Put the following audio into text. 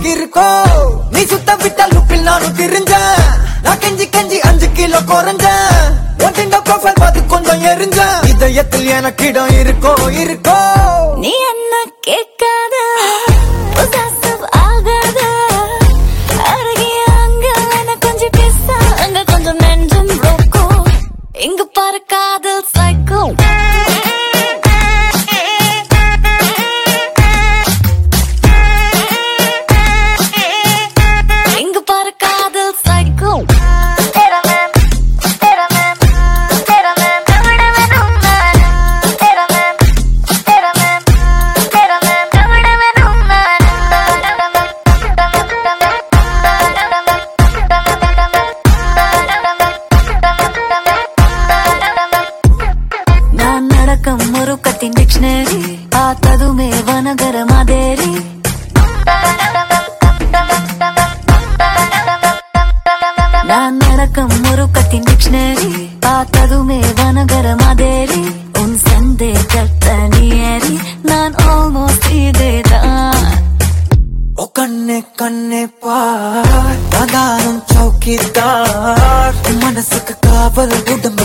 இருக்கோ நீ சுத்த விட்ட லுப்பில் நானும் திரிஞ்சேன் நான் கெஞ்சி கெஞ்சி அஞ்சு கிலோ குறைஞ்சேன் ஒன்றின் ப்ரொஃபைல் பார்த்து கொஞ்சம் எரிஞ்சேன் இதயத்தில் எனக்கு இடம் இருக்கோ இருக்கோ நீ என்ன கேட்காத possessive ஆகாத அருகே அங்க வேணா கொஞ்சம் பேச அங்க கொஞ்சம் நெஞ்சம் broken. இங்க பாரு காதல் சைக்கோ இங்க பாரு காதல் சைக்கோ நான் நடக்கும் முருக்கத்தின் டிக்ஷனரி பார்த்ததுமே வனகர மாதேரி நான் நடக்கும் முருக்கத்தின் டிக்ஷனரி பார்த்ததுமே வனகர மாதேரி உன் சந்தே கத்தனியரி நான் ஆல்மோஸ்ட் இதேதான் ஓ கண்ணே கண்ணே பார் நானும் சௌக்கிதார் உன் மனசுக்கு காவல் உடம்பு